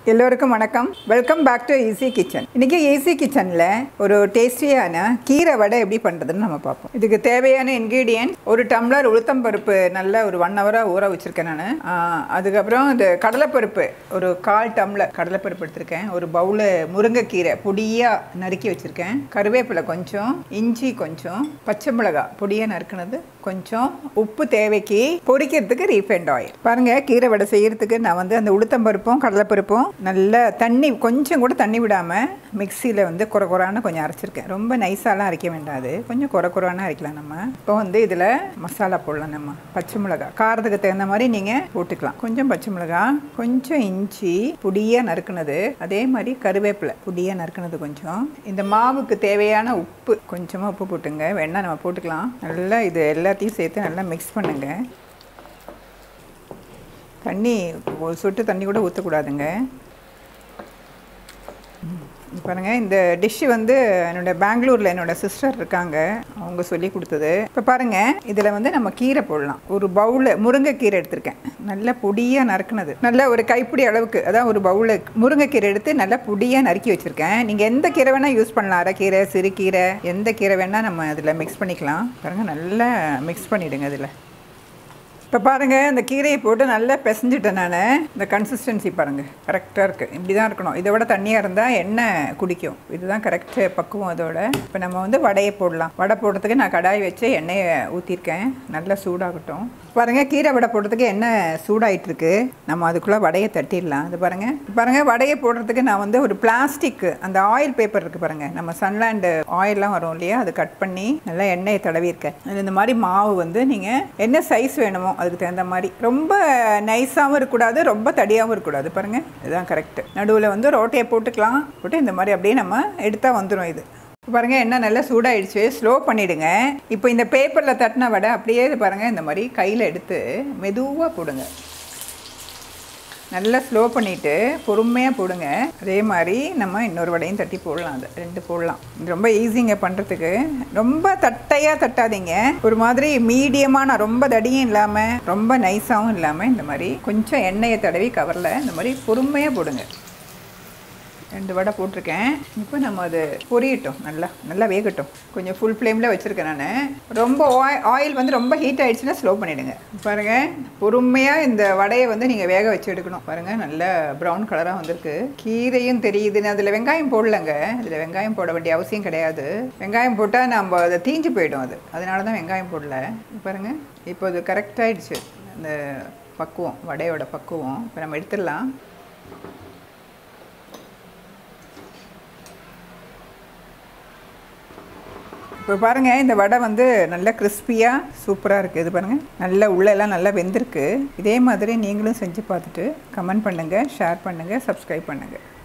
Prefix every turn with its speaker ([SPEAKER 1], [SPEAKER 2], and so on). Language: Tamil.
[SPEAKER 1] எல்லோருக்கும் வணக்கம் welcome back to easy kitchen இன்னைக்கு ஈஸி கிச்சனில் ஒரு டேஸ்டியான கீரை வடை எப்படி பண்ணுறதுன்னு நம்ம பார்ப்போம் இதுக்கு தேவையான இன்க்ரீடியன்ட் ஒரு டம்ளர் உளுத்தம் பருப்பு நல்ல ஒரு ஒன் ஹவராக ஊற வச்சுருக்கேன் நான் அதுக்கப்புறம் இந்த கடலைப்பருப்பு ஒரு கால் டம்ளர் கடலைப்பருப்பு எடுத்திருக்கேன் ஒரு பவுலு முருங்கைக்கீரை பொடியாக நறுக்கி வச்சுருக்கேன் கருவேப்பிலை கொஞ்சம் இஞ்சி கொஞ்சம் பச்சை மிளகாய் பொடியாக நறுக்குனது கொஞ்சம் உப்பு தேவைக்கு பொரிக்கிறதுக்கு ரீஃபைண்ட் ஆயில் பாருங்க கீரை வடை செய்யறதுக்கு நான் வந்து அந்த உளுத்தம்பருப்பும் கடலைப்பருப்பும் நல்லா தண்ணி கொஞ்சம் கூட தண்ணி விடாமல் மிக்சியில் வந்து குறை குறான்னு கொஞ்சம் அரைச்சிருக்கேன் ரொம்ப நைஸாலாம் அரைக்க வேண்டாது கொஞ்சம் குறை குறான்னு அரைக்கலாம் நம்ம இப்போ வந்து இதில் மசாலா போடலாம் நம்ம பச்சை மிளகாய் காரத்துக்கு தகுந்த மாதிரி நீங்கள் போட்டுக்கலாம் கொஞ்சம் பச்சை மிளகாய் கொஞ்சம் இஞ்சி பொடியாக நறுக்குனது அதே மாதிரி கருவேப்பிலை பொடியாக நறுக்குனது கொஞ்சம் இந்த மாவுக்கு தேவையான உப்பு கொஞ்சமாக உப்பு போட்டுங்க வேணா நம்ம போட்டுக்கலாம் நல்லா இது எல்லாத்தையும் சேர்த்து நல்லா மிக்ஸ் பண்ணுங்க தண்ணி ஒரு சொட்டு தண்ணி கூட ஊற்றக்கூடாதுங்க ம், பாருங்க இந்த டிஷ்ஷு வந்து என்னோட பெங்களூரில் என்னோட சிஸ்டர் இருக்காங்க அவங்க சொல்லி கொடுத்தது இப்போ பாருங்க இதில் வந்து நம்ம கீரை போடலாம் ஒரு பவுலில் முருங்கைக்கீரை எடுத்திருக்கேன் நல்ல பொடியாக நறுக்குனது நல்ல ஒரு கைப்பிடி அளவுக்கு அதான் ஒரு பவுலில் முருங்கைக்கீரை எடுத்து நல்லா பொடியாக நறுக்கி வச்சுருக்கேன் நீங்கள் எந்த கீரை வேணால் யூஸ் பண்ணலாம் அரைக்கீரை சிறுகீரை எந்த கீரை வேணால் நம்ம அதில் மிக்ஸ் பண்ணிக்கலாம் பாருங்கள் நல்லா மிக்ஸ் பண்ணிவிடுங்க இதில் இப்போ பாருங்கள் இந்த கீரையை போட்டு நல்லா பிசைஞ்சிட்டேன் நான் இந்த கன்சிஸ்டன்சி பாருங்கள் கரெக்டாக இருக்குது இப்படி தான் இருக்கணும் இதை விட தண்ணியாக இருந்தால் எண்ணெய் குடிக்கும் இதுதான் கரெக்ட் பக்குவம் அதோட இப்போ நம்ம வந்து வடையை போடலாம் வடை போடுறதுக்கு நான் கடாய் வச்சு எண்ணெயை ஊற்றிருக்கேன் நல்லா சூடாகட்டும் பாருங்கள் கீரை வடை போடுறதுக்கு எண்ணெய் சூடாயிட்டு இருக்கு நம்ம அதுக்குள்ளே வடையை தட்டிடலாம் அது பாருங்கள் பாருங்கள் வடையை போடுறதுக்கு நான் வந்து ஒரு பிளாஸ்டிக் அந்த ஆயில் பேப்பர் இருக்குது பாருங்கள் நம்ம சன்லேண்டு ஆயிலெலாம் வரும் இல்லையா அது கட் பண்ணி நல்லா எண்ணெயை தடவிருக்கேன் அது இந்த மாதிரி மாவு வந்து நீங்கள் என்ன சைஸ் வேணுமோ அதுக்கு தகுந்த மாதிரி ரொம்ப நைஸாகவும் இருக்கக்கூடாது ரொம்ப தடியாகவும் இருக்கக்கூடாது பாருங்கள் இதுதான் கரெக்டு நடுவில் வந்து ரோட்டையை போட்டுக்கலாம் போட்டு இந்த மாதிரி அப்படியே நம்ம எடுத்தால் வந்துடும் இது இப்போ பாருங்க எண்ணெய் நல்லா சூடாயிடுச்சு ஸ்லோ பண்ணிவிடுங்க இப்போ இந்த பேப்பரில் தட்டின வடை அப்படியே இது பாருங்கள் இந்த மாதிரி கையில் எடுத்து மெதுவாக போடுங்க நல்லா ஸ்லோ பண்ணிவிட்டு பொறுமையாக போடுங்க அதே மாதிரி நம்ம இன்னொரு வடையும் தட்டி போடலாம் அது ரெண்டு போடலாம் இது ரொம்ப ஈஸிங்க பண்ணுறதுக்கு ரொம்ப தட்டையாக தட்டாதீங்க ஒரு மாதிரி மீடியமான ரொம்ப தடியும் இல்லாமல் ரொம்ப நைஸாகவும் இல்லாமல் இந்த மாதிரி கொஞ்சம் எண்ணெயை தடவி கவரில் இந்த மாதிரி பொறுமையாக போடுங்க ரெண்டு வடை போட்டிருக்கேன் இப்போ நம்ம அது பொரியட்டும் நல்லா நல்லா வேகட்டும் கொஞ்சம் ஃபுல் ஃப்ளேமில் வச்சுருக்கேன் நான் ரொம்ப ஆயில் ஆயில் வந்து ரொம்ப ஹீட் ஆயிடுச்சுன்னா ஸ்லோ பண்ணிவிடுங்க பாருங்கள் பொறுமையாக இந்த வடையை வந்து நீங்கள் வேக வச்சு எடுக்கணும் பாருங்கள் நல்ல ப்ரௌன் கலராக வந்திருக்கு கீரையும் தெரியுது நான் அதில் வெங்காயம் போடலங்க அதில் வெங்காயம் போட வேண்டிய அவசியம் கிடையாது வெங்காயம் போட்டால் நம்ம அதை தீஞ்சு போயிடும் அது அதனால தான் வெங்காயம் போடல பாருங்கள் இப்போ அது கரெக்டாகிடுச்சு அந்த பக்குவம் வடையோட பக்குவம் இப்போ நம்ம எடுத்துடலாம் இப்போ பாருங்கள் இந்த வடை வந்து நல்லா கிறிஸ்பியாக சூப்பராக இருக்குது இது பாருங்கள் நல்லா உள்ளெல்லாம் நல்லா வெந்திருக்கு இதே மாதிரி நீங்களும் செஞ்சு பார்த்துட்டு கமெண்ட் பண்ணுங்கள் ஷேர் பண்ணுங்கள் சப்ஸ்கிரைப் பண்ணுங்கள்